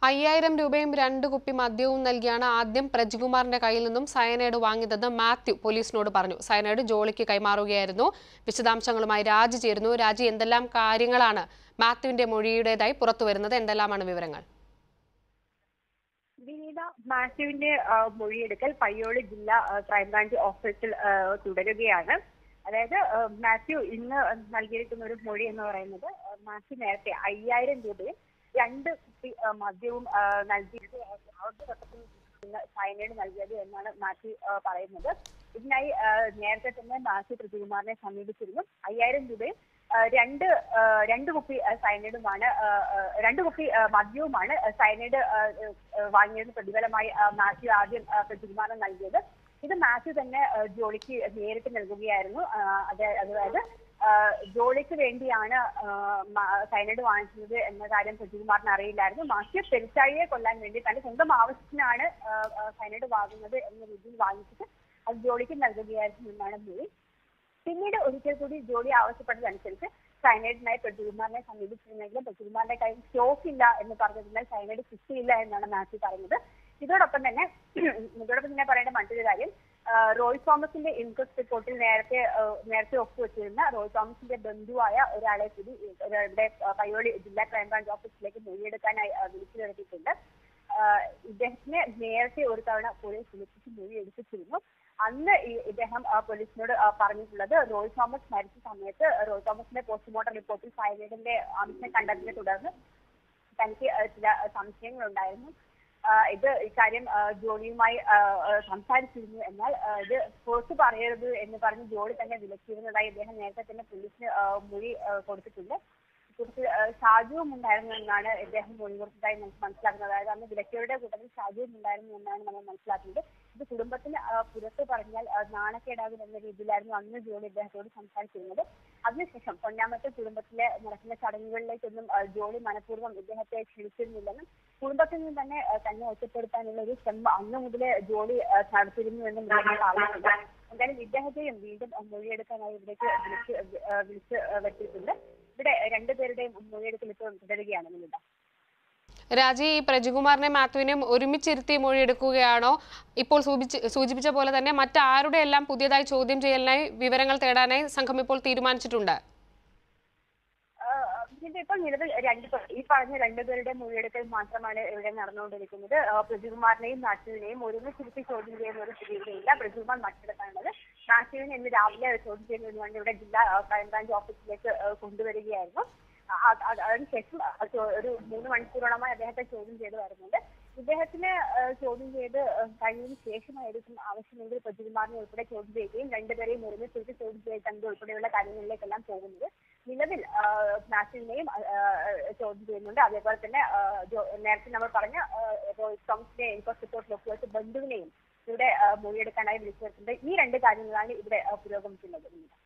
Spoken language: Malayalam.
അയ്യായിരം രൂപയും രണ്ട് കുപ്പി മദ്യവും നൽകിയാണ് ആദ്യം പ്രജികുമാറിന്റെ കയ്യിൽ നിന്നും സയനൈഡ് വാങ്ങിയതെന്ന് മാത്യു പോലീസിനോട് പറഞ്ഞു സയനൈഡ് ജോളിക്ക് കൈമാറുകയായിരുന്നു വിശദാംശങ്ങളുമായി രാജി ചേരുന്നു രാജി എന്തെല്ലാം കാര്യങ്ങളാണ് മാത്യുവിന്റെ മൊഴിയുടേതായി പുറത്തുവരുന്നത് എന്തെല്ലാമാണ് വിവരങ്ങൾ വിനീത മാത്യുവിന്റെ ആ, മൊഴിയെടുക്കൽ പയ്യോളി ജില്ലാ ആ, ക്രൈംബ്രാഞ്ച് ഓഫീസിൽ ആ, തുടരുകയാണ് അതായത് ആ, മാത്യു ഇന്ന് നൽകിയിരിക്കുന്ന ഒരു മൊഴി എന്ന് പറയുന്നത് ആ, മാത്യു നേരത്തെ അയ്യായിരം രൂപയും രണ്ട് കുപ്പി ആ, മദ്യവും ആ, നൽകിയിട്ട് ആദ്യഘട്ടത്തിൽ ഇന്ന് സൈനൈഡ് നൽകിയത് എന്നാണ് മാത്യു ആ, പറയുന്നത് ഇതിനായി ആ, നേരത്തെ തന്നെ മാത്യു പ്രതികുമാറിനെ സമീപിച്ചിരുന്നു അയ്യായിരം രൂപയും ആ, രണ്ട് ആ, രണ്ട് കുപ്പി ആ, സയനൈഡുമാണ് ആ, ആ, രണ്ട് കുപ്പി ആ, മദ്യവുമാണ് ആ, സയനൈഡ് ആ, ആ, വാങ്ങിയതിന് പ്രതിഫലമായി ആ, മാത്യു ആദ്യം ആ, പ്രതികുമാറിന് നൽകിയത് ഇത് മാത്യു തന്നെ ആ, ജോളിക്ക് നേരിട്ട് നൽകുകയായിരുന്നു ആ, അത് അതായത് ആ, ജോളിക്ക് വേണ്ടിയാണ് ആ, മ- സയനൈഡ് വാങ്ങിച്ചത് എന്ന കാര്യം പ്രതികുമാറിന് അറിയില്ലായിരുന്നു മാത്യു പെരിച്ചാഴിയെ കൊല്ലാൻ വേണ്ടി തന്റെ സ്വന്തം ആവശ്യത്തിനാണ് ആ, ആ, സയനൈഡ് വാങ്ങുന്നത് എന്ന രീതിയിൽ വാങ്ങിച്ചിട്ട് അത് ജോളിക്ക് നൽകുകയായിരുന്നു എന്നാണ് മൊഴി പിന്നീട് ഒരിക്കൽ കൂടി ജോലി ആവശ്യപ്പെട്ടതനുസരിച്ച് സൈനൈഡിനായി പ്രജുകുമാറിനെ സമീപിച്ചിരുന്നെങ്കിലും പ്രജുകുമാറിന്റെ കയ്യിൽ സ്റ്റോക്ക് ഇല്ല എന്ന് പറഞ്ഞതിനാൽ സൈനൈഡ് കിട്ടിയില്ല എന്നാണ് മാത്യു പറഞ്ഞത് ഇതോടൊപ്പം തന്നെ ഇതോടൊപ്പം തന്നെ പറയേണ്ട മറ്റൊരു കാര്യം ആ, റോയ് തോമസിന്റെ ഇൻക്വസ്റ്റ് റിപ്പോർട്ടിൽ നേരത്തെ ആ, നേരത്തെ ഒപ്പുവെച്ചിരുന്ന റോയ് തോമസിന്റെ ബന്ധുവായ ഒരാളെ കൂടി ഇവിടെ ആ, പയ്യോളി ജില്ലാ ക്രൈംബ്രാഞ്ച് ഓഫീസിലേക്ക് മൊഴിയെടുക്കാനായി ആ, വിളിച്ചു വരുത്തിയിട്ടുണ്ട് ആഹ് ഇദ്ദേഹത്തിനെ നേരത്തെ ഒരു തവണ പോലീസ് വിളിപ്പിച്ച് മൊഴി എടുപ്പിച്ചിരുന്നു അന്ന് ഈ- ഇദ്ദേഹം ആ, പോലീസിനോട് ആ, പറഞ്ഞിട്ടുള്ളത് റോയ് തോമസ് മരിച്ച സമയത്ത് റോയ് തോമസിന്റെ പോസ്റ്റ്മോർട്ടം റിപ്പോർട്ടിൽ സൈനൈഡിന്റെ അംശം കണ്ടെത്തിനെ തുടർന്ന് തനിക്ക് ആ, ചില സംശയങ്ങൾ ഉണ്ടായിരുന്നു ഇത് ഇക്കാര്യം ആ, ജോലിയുമായി ആ, ആ, സംസാരിച്ചിരുന്നു എന്നാൽ ആ, ഇത് പുറത്ത് പറയരുത് എന്ന് പറഞ്ഞ് ജോലി തന്നെ വിലക്കിയിരുന്നതായി ഇദ്ദേഹം നേരത്തെ തന്നെ പോലീസിന് ആ, മൊഴി ആ, കൊടുത്തിട്ടുണ്ട് കുറിച്ച് ഷാജുവും ഉണ്ടായിരുന്നു എന്നാണ് ഇദ്ദേഹം മൊഴി കൊടുത്തതായി നമുക്ക് മനസ്സിലാക്കുന്നത് അതായത് അന്ന് വിലക്കിയവരുടെ കൂട്ടത്തിൽ ഷാജുവും ഉണ്ടായിരുന്നു എന്നാണ് നമ്മൾ മനസ്സിലാക്കുന്നത് ഇത് കുടുംബത്തിന് ആ, പുറത്ത് പറഞ്ഞാൽ ആ, നാണക്കേടാകും എന്ന രീതിയിലായിരുന്നു അന്ന് ജോലി ഇദ്ദേഹത്തോട് സംസാരിച്ചിരുന്നത് അതിനുശേഷം പൊന്നാമത്തെ കുടുംബത്തിലെ നടക്കുന്ന ചടങ്ങുകളിലേക്കൊന്നും ആ, ജോലി മനഃപൂർവ്വം ഇദ്ദേഹത്തെ ക്ഷണിച്ചിരുന്നില്ലെന്നും കുടുംബത്തിൽ നിന്ന് തന്നെ ആ, തന്നെ ഒറ്റപ്പെടുത്താനുള്ള ഒരു ശ്രമം അന്ന് മുതലേ ജോലി ആ, നടത്തിയിരുന്നു എന്നും ഇദ്ദേഹം പറഞ്ഞിട്ടുണ്ട് എന്തായാലും ഇദ്ദേഹത്തെയും വീണ്ടും ആ, മൊഴിയെടുക്കാനായി ഇവിടേക്ക് വിളിച്ച് ആ, വിളിച്ച് ആ, വരുത്തിയിട്ടുണ്ട് ഇവിടെ രണ്ടുപേരുടെയും മൊഴിയെടുക്കൽ ഇപ്പോൾ തുടരുകയാണ് നിമിത രാജി ഈ പ്രജികുമാറിനെ മാത്യുവിനെയും ഒരുമിച്ചിരുത്തി മൊഴിയെടുക്കുകയാണോ ഇപ്പോൾ സൂചിപ്പിച്ച സൂചിപ്പിച്ച പോലെ തന്നെ മറ്റാരുടെ എല്ലാം പുതിയതായി ചോദ്യം ചെയ്യലിനായി വിവരങ്ങൾ തേടാനായി സംഘം ഇപ്പോൾ തീരുമാനിച്ചിട്ടുണ്ട് ഇതിന്റെ ഇപ്പോൾ നിലവിൽ രണ്ട് പേർ ഈ പറഞ്ഞ രണ്ടുപേരുടെ മൊഴിയെടുക്കൽ മാത്രമാണ് ഇവിടെ നടന്നുകൊണ്ടിരിക്കുന്നത് ആ, പ്രജികുമാറിനെയും മാത്യുവിനെയും ഒരുമിച്ചിരുത്തി ചോദ്യം ചെയ്യുന്ന ഒരു സ്ഥിതിയില്ല പ്രജികുമാർ മറ്റെടുക്കാനുള്ളത് മാത്യുവിനെ ഇന്ന് രാവിലെ ചോദ്യം ചെയ്യുന്നതിന് വേണ്ടി ഇവിടെ ജില്ലാ ആ, ക്രൈംബ്രാഞ്ച് ഓഫീസിലേക്ക് ആ, കൊണ്ടുവരികയായിരുന്നു ആ, അത് അത് അതിനുശേഷം ആ, ചോ- ഒരു മൂന്ന് മണിക്കൂറോളമായി അദ്ദേഹത്തെ ചോദ്യം ചെയ്ത് വരുന്നുണ്ട് ഇദ്ദേഹത്തിന് ആ, ചോദ്യം ചെയ്ത് ആ, കഴിഞ്ഞതിന് ശേഷമായിരിക്കും ആവശ്യമെങ്കിൽ പ്രജികുമാറിനെ ഉൾപ്പെടെ ചോദ്യം ചെയ്യുകയും രണ്ടുപേരെയും ഒരുമിച്ച് ചോദ്യം ചെയ്തത് ഉൾപ്പെടെയുള്ള കാര്യങ്ങളിലേക്കെല്ലാം പോകുന്നത് നിലവിൽ ആ, മാത്യുവിനെയും ആ, ആ, ചോദ്യം ചെയ്യുന്നുണ്ട് അതേപോലെ തന്നെ ആ, ജോ- നേരത്തെ നമ്മൾ പറഞ്ഞ ആ, റോയ് തോമസിന്റെ ഇൻക്വസ്റ്റ് റിപ്പോർട്ടിൽ ഒപ്പുവെച്ച ബന്ധുവിനെയും ഇവിടെ ആ, മൊഴിയെടുക്കാനായി വിളിച്ചു വരുത്തുന്നത് ഈ രണ്ട് കാര്യങ്ങളാണ് ഇവിടെ ആ, പുരോഗമിക്കുന്നത്